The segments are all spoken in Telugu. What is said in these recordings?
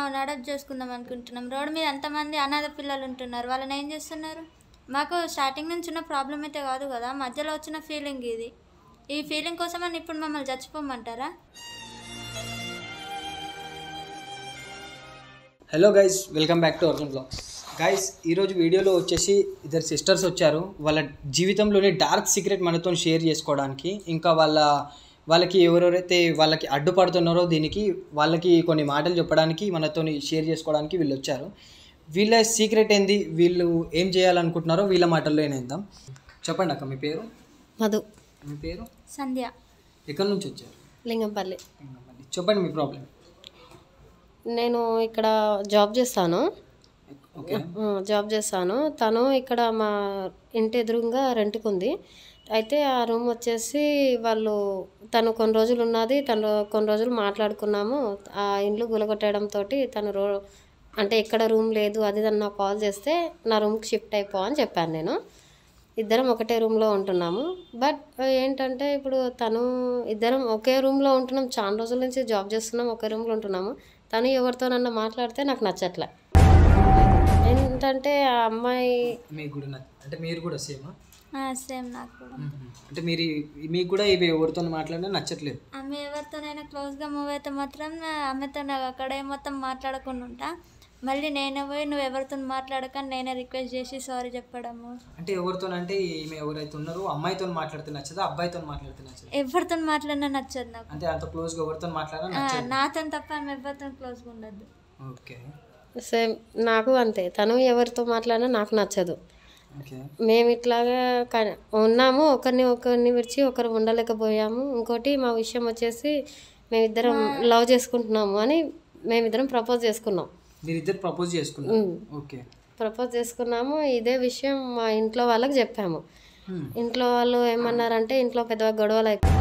పాపని అడాప్ట్ చేసుకుందాం అనుకుంటున్నాం రోడ్డు మీద ఎంతమంది అనాథ పిల్లలు ఉంటున్నారు వాళ్ళని ఏం చేస్తున్నారు మాకు స్టార్టింగ్ నుంచి ఉన్న ప్రాబ్లం అయితే కాదు కదా మధ్యలో వచ్చిన ఫీలింగ్ ఇది ఈ ఫీలింగ్ కోసమని ఇప్పుడు మమ్మల్ని చచ్చిపోమంటారా hello guys welcome back to Arjun vlogs guys ఈరోజు వీడియోలో వచ్చేసి ఇద్దరు సిస్టర్స్ వచ్చారు వాళ్ళ జీవితంలోని డార్క్ సీక్రెట్ మనతో షేర్ చేసుకోవడానికి ఇంకా వాళ్ళ వాళ్ళకి ఎవరెవరైతే వాళ్ళకి అడ్డుపడుతున్నారో దీనికి వాళ్ళకి కొన్ని మాటలు చెప్పడానికి మనతో షేర్ చేసుకోవడానికి వీళ్ళు వచ్చారు వీళ్ళ సీక్రెట్ ఏంది వీళ్ళు ఏం చేయాలనుకుంటున్నారో వీళ్ళ మాటల్లో ఏనేద్దాం చెప్పండి అక్క మీ పేరు మధు మీ పేరు సంధ్య ఎక్కడి నుంచి వచ్చారు లింగంపల్లి చెప్పండి మీ ప్రాబ్లం నేను ఇక్కడ జాబ్ చేస్తాను ఓకే ఆ, జాబ్ చేస్తాను తను ఇక్కడ మా ఇంటి ఎదురుగా రెంట్కి ఉంది అయితే ఆ రూమ్ వచ్చేసి వాళ్ళు తను కొన్ని రోజులు ఉన్నది తను కొన్ని రోజులు మాట్లాడుకున్నాము ఆ ఇండ్లు గులగొట్టడంతో తను రో అంటే ఎక్కడ రూమ్ లేదు అది ఇది అని నాకు కాల్ చేస్తే నా రూమ్కి షిఫ్ట్ అయిపో అని చెప్పాను నేను ఇద్దరం ఒకటే రూమ్లో ఉంటున్నాము బట్ ఏంటంటే ఇప్పుడు తను ఇద్దరం ఒకే రూమ్లో ఉంటున్నాం చాలా రోజుల నుంచి జాబ్ చేస్తున్నాం ఒకే రూమ్లో ఉంటున్నాము తను ఎవరితోనన్నా మాట్లాడితే నాకు నచ్చట్లే ఏంటంటే ఆ అమ్మాయి మీకు కూడా నచ్చ- అంటే మీరు కూడా సేమా సేమ్ నాకు కూడా అంటే మీరు ఈ- మీకు కూడా ఇవి ఎవరితో మాట్లాడినా నచ్చట్లేదు ఆమె ఎవరితోనైనా క్లోజ్గా మూవ్ అయితే మాత్రం ఆమెతో నాకు అక్కడే మొత్తం మాట్లాడకుండా ఉంటా మళ్ళీ నేనే పోయి నువ్వు ఎవరితో మాట్లాడకని నేనే రిక్వెస్ట్ చేసి సారీ చెప్పడము అంటే ఎవరితో అంటే ఈమె ఎవరైతే ఉన్నారో అమ్మాయితో మాట్లాడితే నచ్చదా అబ్బాయితో మాట్లాడితే నచ్చదా ఎవరితో మాట్లాడినా నచ్చదు నాకు అంటే అంత క్లోజ్గా ఎవరితో మాట్లాడినా ఆ, నచ్చదు నాతో తప్ప ఆమె ఎవరితో క్లోజ్గా ఉండద్దు ఓకే సేమ్ నాకు అంతే తను ఎవరితో మాట్లాడినా నాకు నచ్చదు ఓకే మేము ఇట్లాగా క- ఉన్నాము ఒకరిని ఒకరిని విడిచి ఒకరు ఉండలేకపోయాము ఇంకోటి మా విషయం వచ్చేసి మేమిద్దరం లవ్ చేసుకుంటున్నాము అని మేమిద్దరం ప్రపోజ్ చేసుకున్నాం మీరిద్దరు ప్రపోజ్ చేసుకున్నారు ఉమ్. ఓకే ప్రపోజ్ చేసుకున్నాము ఇదే విషయం మా ఇంట్లో వాళ్ళకి చెప్పాము Hmm. ఇంట్లో వాళ్ళు ఏమన్నారంటే ఇంట్లో పెద్దగా గొడవలు అయిపోయి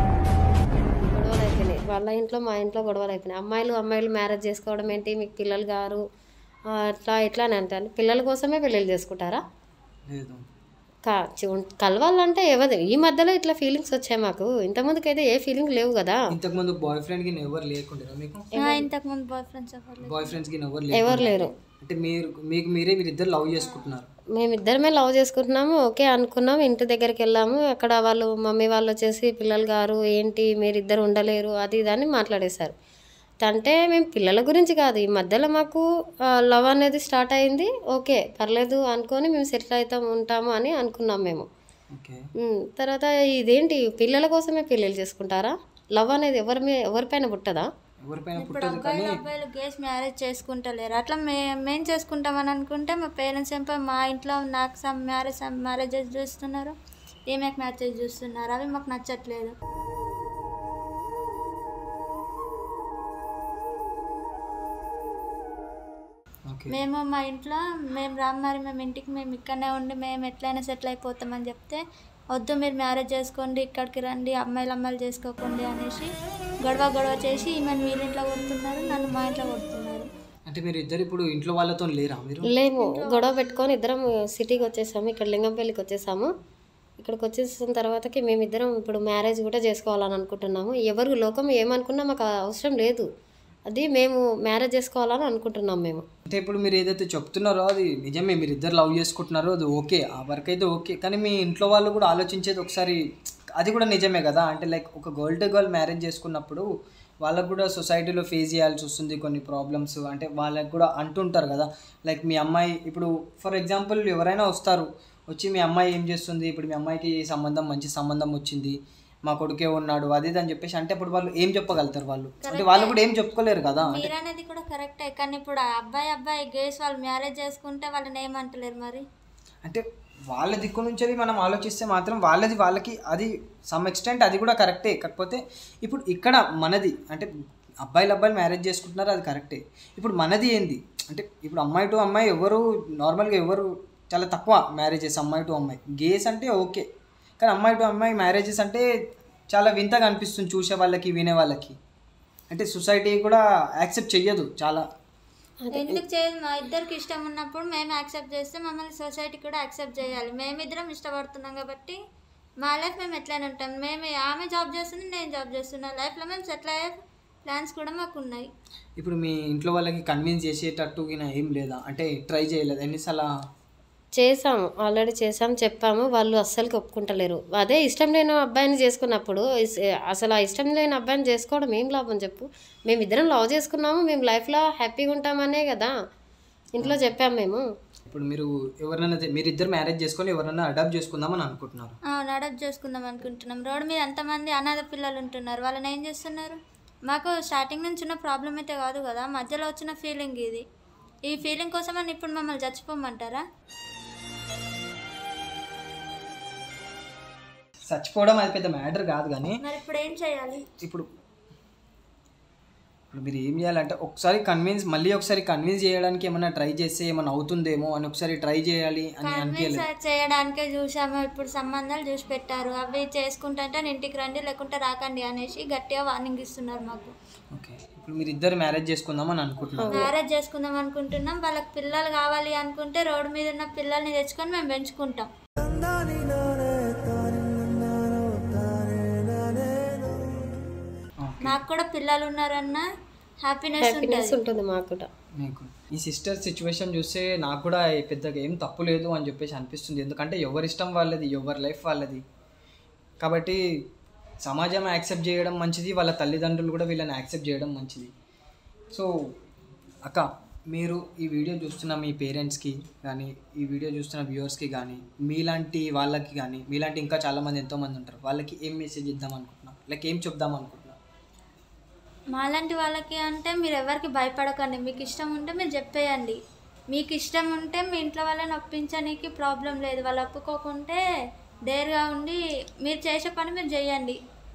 గొడవలు అయిపోయినాయి వాళ్ళ ఇంట్లో మా ఇంట్లో గొడవలు అయిపోయినాయి అమ్మాయిలు అమ్మాయిలు మ్యారేజ్ చేసుకోవడం ఏంటి మీకు పిల్లలు గారు ఆ, అట్లా ఇట్లా అని అంటారు పిల్లల కోసమే పెళ్ళిళ్ళు చేసుకుంటారా లేదు కా చి- ఉం- కలవాలంటే ఎవరు ఈ మధ్యలో ఇట్లా ఫీలింగ్స్ వచ్చాయి మాకు ఇంతకుముందుకైతే ఏ ఫీలింగ్ లేవు కదా ఇంతకు ముందు బాయ్ ఫ్రెండ్ కి ఎవరు లేకుండా మీకు ఇంతకు ముందు బాయ్ ఫ్రెండ్స్ ఎవరు బాయ్ ఫ్రెండ్స్ కి ఎవరు ఎవరు లేరు లేరు అంటే మీరు మీకు మీరే మీరిద్దరు లవ్ చేసుకుంటున్నారు మేమిద్దరమే లవ్ చేసుకుంటున్నాము ఓకే అనుకున్నాము ఇంటి దగ్గరికి వెళ్ళాము అక్కడ వాళ్ళు మమ్మీ వాళ్ళు వచ్చేసి పిల్లలు గారు ఏంటి మీరిద్దరు ఉండలేరు అది ఇది అని మాట్లాడేశారు అంటే మేము పిల్లల గురించి కాదు ఈ మధ్యలో మాకు లవ్ అనేది స్టార్ట్ అయింది ఓకే పర్లేదు అనుకొని మేము సెటిల్ అవుతాం ఉంటాము అని అనుకున్నాం మేము ఓకే ఉమ్, తర్వాత ఇదేంటి పిల్లల కోసమే పెళ్ళిళ్ళు చేసుకుంటారా లవ్ అనేది ఎవరి మీద ఎవరిపైన పుట్టదా ఎవరిపైన ఇప్పుడు పుట్టదు కానీ అబ్బాయిలు అబ్బాయిలు గేస్ మ్యారేజ్ చేసుకుంటలేరు అట్లా మే మేము చేసుకుంటామని అనుకుంటే మా పేరెంట్స్ ఏం ప- మా ఇంట్లో నాకు సమ్ మ్యారేజ్ మ్యారేజెస్ చూస్తున్నారు ఈమెకు మ్యారేజ్ చూస్తున్నారు అవి మాకు నచ్చట్లేదు ఓకే మేము మా ఇంట్లో మేము రామ్ మరి మేము ఇంటికి మేము ఇక్కడనే ఉండి మేము ఎట్లయినా సెటిల్ అయిపోతామని చెప్తే వద్దు మీరు మ్యారేజ్ చేసుకోండి ఇక్కడికి రండి అమ్మాయిలు అమ్మాయిలు చేసుకోకండి అనేసి గొడవ గొడవ చేసి ఈమెను వీళ్ళ ఇంట్లో కొడుతున్నారు నన్ను మా ఇంట్లో కొడుతున్నారు అంటే మీరు ఇద్దరు ఇప్పుడు ఇంట్లో వాళ్ళతో లేరా మీరు లేము గొడవ పెట్టుకొని ఇద్దరం సిటీకి వచ్చేసాము ఇక్కడ లింగంపల్లికి వచ్చేసాము ఇక్కడికి వచ్చేసిన తర్వాతకి మేమిద్దరం ఇప్పుడు మ్యారేజ్ కూడా చేసుకోవాలని అనుకుంటున్నాము ఎవరు లోకం ఏమనుకున్నా మాకు అవసరం లేదు అది మేము మ్యారేజ్ చేసుకోవాలని అనుకుంటున్నాం మేము అంటే ఇప్పుడు మీరు ఏదైతే చెప్తున్నారో అది నిజమే మీరు ఇద్దరు లవ్ చేసుకుంటున్నారో అది ఓకే ఆ వర్క్ అయితే ఓకే కానీ మీ ఇంట్లో వాళ్ళు కూడా ఆలోచించేది ఒకసారి అది కూడా నిజమే కదా అంటే లైక్ ఒక గర్ల్ టు గర్ల్ మ్యారేజ్ చేసుకున్నప్పుడు వాళ్ళకు కూడా సొసైటీలో ఫేస్ చేయాల్సి వస్తుంది కొన్ని ప్రాబ్లమ్స్ అంటే వాళ్ళకి కూడా అంటుంటారు కదా లైక్ మీ అమ్మాయి ఇప్పుడు ఫర్ ఎగ్జాంపుల్ ఎవరైనా వస్తారు వచ్చి మీ అమ్మాయి ఏం చేస్తుంది ఇప్పుడు మీ అమ్మాయికి సంబంధం మంచి సంబంధం వచ్చింది మా కొడుకే ఉన్నాడు అది ఇది అని చెప్పేసి అంటే ఇప్పుడు వాళ్ళు ఏం చెప్పగలుగుతారు వాళ్ళు అంటే వాళ్ళు కూడా ఏం చెప్పుకోలేరు కదా అంటే మీరు అనేది కూడా కరెక్టే కానీ ఇప్పుడు ఆ అబ్బాయి అబ్బాయి గేస్ వాళ్ళు మ్యారేజ్ చేసుకుంటే వాళ్ళని ఏమంటలేరు మరి అంటే వాళ్ళ దిక్కు నుంచి మనం ఆలోచిస్తే మాత్రం వాళ్ళది వాళ్ళకి అది సమ్ ఎక్స్టెంట్ అది కూడా కరెక్టే కాకపోతే ఇప్పుడు ఇక్కడ మనది అంటే అబ్బాయిలు అబ్బాయిలు మ్యారేజ్ చేసుకుంటున్నారు అది కరెక్టే ఇప్పుడు మనది ఏంది అంటే ఇప్పుడు అమ్మాయి టు అమ్మాయి ఎవరు నార్మల్గా ఎవరు చాలా తక్కువ మ్యారేజెస్ అమ్మాయి టు అమ్మాయి గేస్ అంటే ఓకే కానీ అమ్మాయి టు అమ్మాయి మ్యారేజెస్ అంటే చాలా వింతగా అనిపిస్తుంది చూసే వాళ్ళకి వినే వాళ్ళకి అంటే సొసైటీ కూడా యాక్సెప్ట్ చెయ్యదు చాలా ఎందుకు చేయదు మా ఇద్దరికి ఇష్టం ఉన్నప్పుడు మేము యాక్సెప్ట్ చేస్తే మమ్మల్ని సొసైటీ కూడా యాక్సెప్ట్ చేయాలి మేమిద్దరం ఇష్టపడుతున్నాం కాబట్టి మా లైఫ్ మేము ఎట్లయినా ఉంటాం మేము ఆమె జాబ్ చేస్తుంది నేను జాబ్ చేస్తున్నా లైఫ్లో మేము సెటిల్ అయ్యే ప్లాన్స్ కూడా మాకు ఉన్నాయి ఇప్పుడు మీ ఇంట్లో వాళ్ళకి కన్విన్స్ చేసేటట్టు గిన ఏం లేదా అంటే ట్రై చేయలేదు ఎన్నిసార్లు చేసాము ఆల్రెడీ చేసాము చెప్పాము వాళ్ళు అస్సలు ఒప్పుకుంటలేరు అదే ఇష్టం లేని అబ్బాయిని చేసుకున్నప్పుడు ఇస్- అసలు ఆ ఇష్టం లేని అబ్బాయిని చేసుకోవడం ఏం లాభం చెప్పు మేము ఇద్దరం లవ్ చేసుకున్నాము మేము లైఫ్లో హ్యాపీగా ఉంటామనే కదా ఇంట్లో చెప్పాము మేము ఇప్పుడు మీరు ఎవరినైనా తె- మీరు ఇద్దరు మ్యారేజ్ చేసుకొని ఎవరైనా అడాప్ట్ చేసుకుందామని అనుకుంటున్నారు అవును అడాప్ట్ చేసుకుందాం అనుకుంటున్నాం రోడ్ మీద ఎంతమంది అనాథ పిల్లలు ఉంటున్నారు వాళ్ళని ఏం చేస్తున్నారు మాకు స్టార్టింగ్ నుంచి ఉన్న ప్రాబ్లం అయితే కాదు కదా మధ్యలో వచ్చిన ఫీలింగ్ ఇది ఈ ఫీలింగ్ కోసమని ఇప్పుడు మమ్మల్ని చచ్చిపోమంటారా చచ్చిపోవడం అది పెద్ద మ్యాటర్ కాదు కానీ మరి ఇప్పుడు ఏం చేయాలి ఇప్పుడు ఇప్పుడు మీరు ఏం చేయాలంటే ఒకసారి కన్విన్స్ మళ్ళీ ఒకసారి కన్విన్స్ చేయడానికి ఏమైనా ట్రై చేస్తే ఏమైనా అవుతుందేమో అని ఒకసారి ట్రై చేయాలి అని అనిపించలేదు కన్విన్స్ చేయడానికే చూసాము ఇప్పుడు సంబంధాలు చూసి పెట్టారు అవి చేసుకుంటే ఇంటికి రండి లేకుంటే రాకండి అనేసి గట్టిగా వార్నింగ్ ఇస్తున్నారు మాకు ఓకే ఇప్పుడు మీరు ఇద్దరు మ్యారేజ్ చేసుకుందాం అని అనుకుంటున్నారు మ్యారేజ్ చేసుకుందాం అనుకుంటున్నాం వాళ్ళకి పిల్లలు కావాలి అనుకుంటే రోడ్డు మీద ఉన్న పిల్లల్ని తెచ్చుకొని మేము పెంచుకుంటాం నాకు కూడా పిల్లలు ఉన్నారన్న హ్యాపీనెస్ హ్యాపీనెస్ ఉంటుంది ఉంటుంది మాకు కూడా మీకు ఈ సిస్టర్ సిచ్యువేషన్ చూస్తే నాకు కూడా పెద్దగా ఏం తప్పు లేదు అని చెప్పేసి అనిపిస్తుంది ఎందుకంటే ఎవరి ఇష్టం వాళ్ళది ఎవరి లైఫ్ వాళ్ళది కాబట్టి సమాజం యాక్సెప్ట్ చేయడం మంచిది వాళ్ళ తల్లిదండ్రులు కూడా వీళ్ళని యాక్సెప్ట్ చేయడం మంచిది సో అక్క మీరు ఈ వీడియో చూస్తున్న మీ పేరెంట్స్కి కానీ ఈ వీడియో చూస్తున్న వ్యూవర్స్కి కానీ మీలాంటి వాళ్ళకి కానీ మీలాంటి ఇంకా చాలామంది ఎంతోమంది ఉంటారు వాళ్ళకి ఏం మెసేజ్ ఇద్దాం అనుకుంటున్నాం లైక్ ఏం చెప్దాం అనుకుంటున్నాం మాలాంటి వాళ్ళకి అంటే మీరు ఎవరికి భయపడకండి మీకు ఇష్టం ఉంటే మీరు చెప్పేయండి మీకు ఇష్టం ఉంటే మీ ఇంట్లో వాళ్ళని ఒప్పించడానికి ప్రాబ్లం లేదు వాళ్ళు ఒప్పుకోకుంటే డేర్గా ఉండి మీరు చేసే పని మీరు చేయండి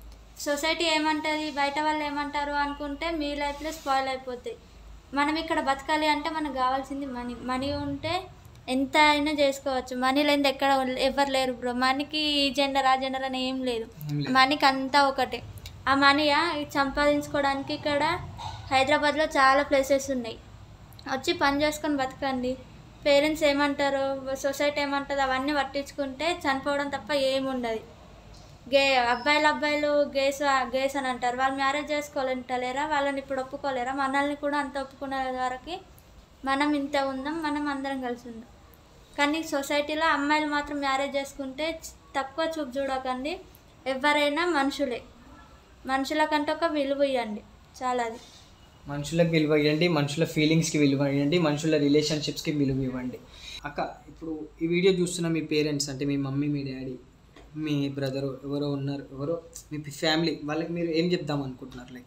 సొసైటీ ఏమంటుంది బయట వాళ్ళు ఏమంటారు అనుకుంటే మీ లైఫ్లో స్పాయిల్ అయిపోతాయి మనం ఇక్కడ బతకాలి అంటే మనకు కావాల్సింది మనీ మనీ ఉంటే ఎంత అయినా చేసుకోవచ్చు మనీ లేనిది ఎక్కడ ఎవరు లేరు బ్రో మనీకి ఈ జెండర్ ఆ జెండర్ అని ఏం లేదు ఏం లేదు. మనీకి అంతా ఒకటే ఆ మనీయా ఇది సంపాదించుకోవడానికి ఇక్కడ హైదరాబాద్లో చాలా ప్లేసెస్ ఉన్నాయి వచ్చి పని చేసుకొని బతకండి పేరెంట్స్ ఏమంటారు సొసైటీ ఏమంటుంది అవన్నీ పట్టించుకుంటే చనిపోవడం తప్ప ఏముండదు గే అబ్బాయిలు అబ్బాయిలు గేస్ గేస్ అని అంటారు వాళ్ళు మ్యారేజ్ చేసుకోలేంటలేరా వాళ్ళని ఇప్పుడు ఒప్పుకోలేరా మనల్ని కూడా అంత ఒప్పుకునే వరకు మనం ఇంత ఉందాం మనం అందరం కలిసి ఉందాం కానీ సొసైటీలో అమ్మాయిలు మాత్రం మ్యారేజ్ చేసుకుంటే చ్- తక్కువ చూపు చూడకండి ఎవరైనా మనుషులే మనుషుల కంటే ఒక విలువ ఇవ్వండి చాలా అది మనుషులకు విలువ ఇవ్వండి మనుషుల ఫీలింగ్స్కి విలువ ఇవ్వండి మనుషుల రిలేషన్షిప్స్కి విలువ ఇవ్వండి అక్క ఇప్పుడు ఈ వీడియో చూస్తున్న మీ పేరెంట్స్ అంటే మీ మమ్మీ మీ డాడీ మీ బ్రదరు ఎవరో ఉన్నారు ఎవరో మీ ఫ్యామిలీ వాళ్ళకి మీరు ఏం చెప్దాం అనుకుంటున్నారు లైక్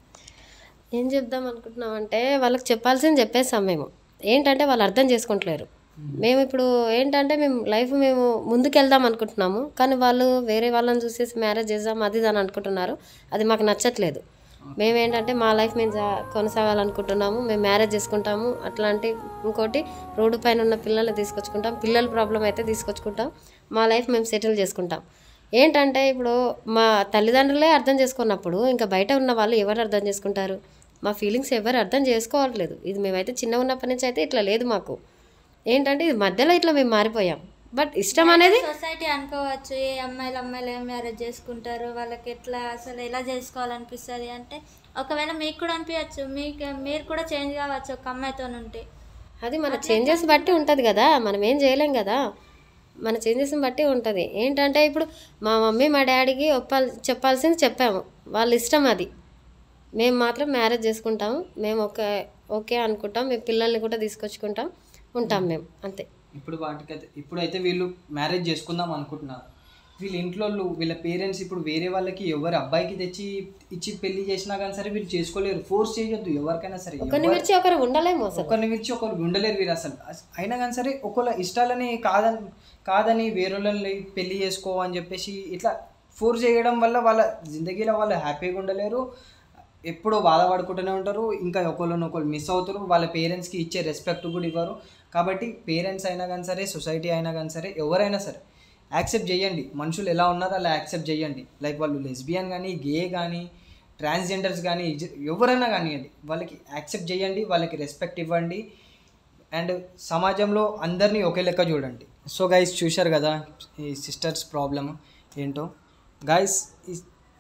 ఏం చెప్దాం అనుకుంటున్నాం అంటే వాళ్ళకి చెప్పాల్సింది చెప్పేసాం మేము ఏంటంటే వాళ్ళు అర్థం చేసుకుంటలేరు మేము ఇప్పుడు ఏంటంటే మేము లైఫ్ మేము ముందుకెళ్దాం అనుకుంటున్నాము కానీ వాళ్ళు వేరే వాళ్ళని చూసేసి మ్యారేజ్ చేద్దాం అది ఇది అని అనుకుంటున్నారు అది మాకు నచ్చట్లేదు మేము ఏంటంటే మా లైఫ్ మేము జా- కొనసాగాలనుకుంటున్నాము మేము మ్యారేజ్ చేసుకుంటాము అట్లాంటి ఇంకోటి రోడ్డు పైన ఉన్న పిల్లల్ని తీసుకొచ్చుకుంటాం పిల్లల ప్రాబ్లం అయితే తీసుకొచ్చుకుంటాం మా లైఫ్ మేము సెటిల్ చేసుకుంటాం ఏంటంటే ఇప్పుడు మా తల్లిదండ్రులే అర్థం చేసుకున్నప్పుడు ఇంకా బయట ఉన్న వాళ్ళు ఎవరు అర్థం చేసుకుంటారు మా ఫీలింగ్స్ ఎవరు అర్థం చేసుకోవట్లేదు ఇది మేమైతే చిన్న ఉన్నప్పటి నుంచి అయితే ఇట్లా లేదు మాకు ఏంటంటే ఇది మధ్యలో ఇట్లా మేము మారిపోయాం బట్ ఇష్టం అనేది సొసైటీ అనుకోవచ్చు ఏ అమ్మాయిలు అమ్మాయిలు ఏం మ్యారేజ్ చేసుకుంటారు వాళ్ళకి ఎట్లా అసలు ఎలా చేసుకోవాలనిపిస్తుంది అంటే ఒకవేళ మీకు కూడా అనిపించచ్చు మీకు మీరు కూడా చేంజ్ కావచ్చు ఒక అమ్మాయితో ఉంటే అది మన చేంజెస్ బట్టి ఉంటుంది కదా మనం ఏం చేయలేం కదా మన చేంజెస్ని బట్టి ఉంటుంది ఏంటంటే ఇప్పుడు మా మమ్మీ మా డాడీకి ఒప్పాలి చెప్పాల్సింది చెప్పాము వాళ్ళ ఇష్టం అది మేము మాత్రం మ్యారేజ్ చేసుకుంటాము మేము ఓకే ఓకే అనుకుంటాం మేము పిల్లల్ని కూడా తీసుకొచ్చుకుంటాం ఉంటాం మేము అంతే ఇప్పుడు వాటికైతే ఇప్పుడైతే వీళ్ళు మ్యారేజ్ చేసుకుందాం అనుకుంటున్నారు వీళ్ళ ఇంట్లో వాళ్ళు, వీళ్ళ పేరెంట్స్ ఇప్పుడు వేరే వాళ్ళకి ఎవరు అబ్బాయికి తెచ్చి ఇచ్చి పెళ్లి చేసినా కానీ సరే వీళ్ళు చేసుకోలేరు ఫోర్స్ చేయొద్దు ఎవరికైనా సరే ఒకరిని విడిచి ఒకరు ఉండలేము అసలు ఒకరిని విడిచి ఒకరు ఉండలేరు వీరు అసలు అస- అయినా కానీ సరే ఒకళ్ళ ఇష్టాలని కాదని కాదని వేరేళ్ళని పెళ్లి చేసుకో అని చెప్పేసి ఇట్లా ఫోర్స్ చేయడం వల్ల వాళ్ళ జిందగీలో వాళ్ళు హ్యాపీగా ఉండలేరు ఎప్పుడూ బాధపడుకుంటూనే ఉంటారు ఇంకా ఒకళ్ళని ఒకళ్ళు మిస్ అవుతారు వాళ్ళ పేరెంట్స్కి ఇచ్చే రెస్పెక్ట్ కూడా ఇవ్వరు కాబట్టి పేరెంట్స్ అయినా కానీ సరే సొసైటీ అయినా కానీ సరే ఎవరైనా సరే యాక్సెప్ట్ చేయండి మనుషులు ఎలా ఉన్నారో అలా యాక్సెప్ట్ చేయండి లైక్ వాళ్ళు లెస్బియన్ కానీ గే కానీ ట్రాన్స్జెండర్స్ కానీ ఇజ- ఎవరైనా కానివ్వండి వాళ్ళకి యాక్సెప్ట్ చేయండి వాళ్ళకి రెస్పెక్ట్ ఇవ్వండి అండ్ సమాజంలో అందరినీ ఒకే లెక్క చూడండి సో గైస్ చూశారు కదా ఈ సిస్టర్స్ ప్రాబ్లమ్ ఏంటో గైస్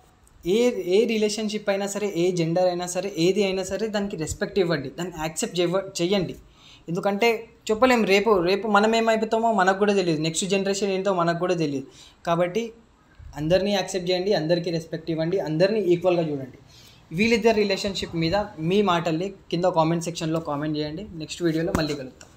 ఏ ఏ రిలేషన్షిప్ అయినా సరే ఏ జెండర్ అయినా సరే ఏది అయినా సరే దానికి రెస్పెక్ట్ ఇవ్వండి దాన్ని యాక్సెప్ట్ చేయ చెయ్యండి ఎందుకంటే చెప్పలేం రేపు రేపు మనం ఏమైపోతామో మనకు కూడా తెలియదు నెక్స్ట్ జనరేషన్ ఏంటో మనకు కూడా తెలియదు కాబట్టి అందరినీ యాక్సెప్ట్ చేయండి అందరికీ రెస్పెక్ట్ ఇవ్వండి అందరినీ ఈక్వల్గా చూడండి వీళ్ళిద్దరు రిలేషన్షిప్ మీద మీ మాటల్ని కింద కామెంట్ సెక్షన్లో కామెంట్ చేయండి నెక్స్ట్ వీడియోలో మళ్ళీ కలుద్దాం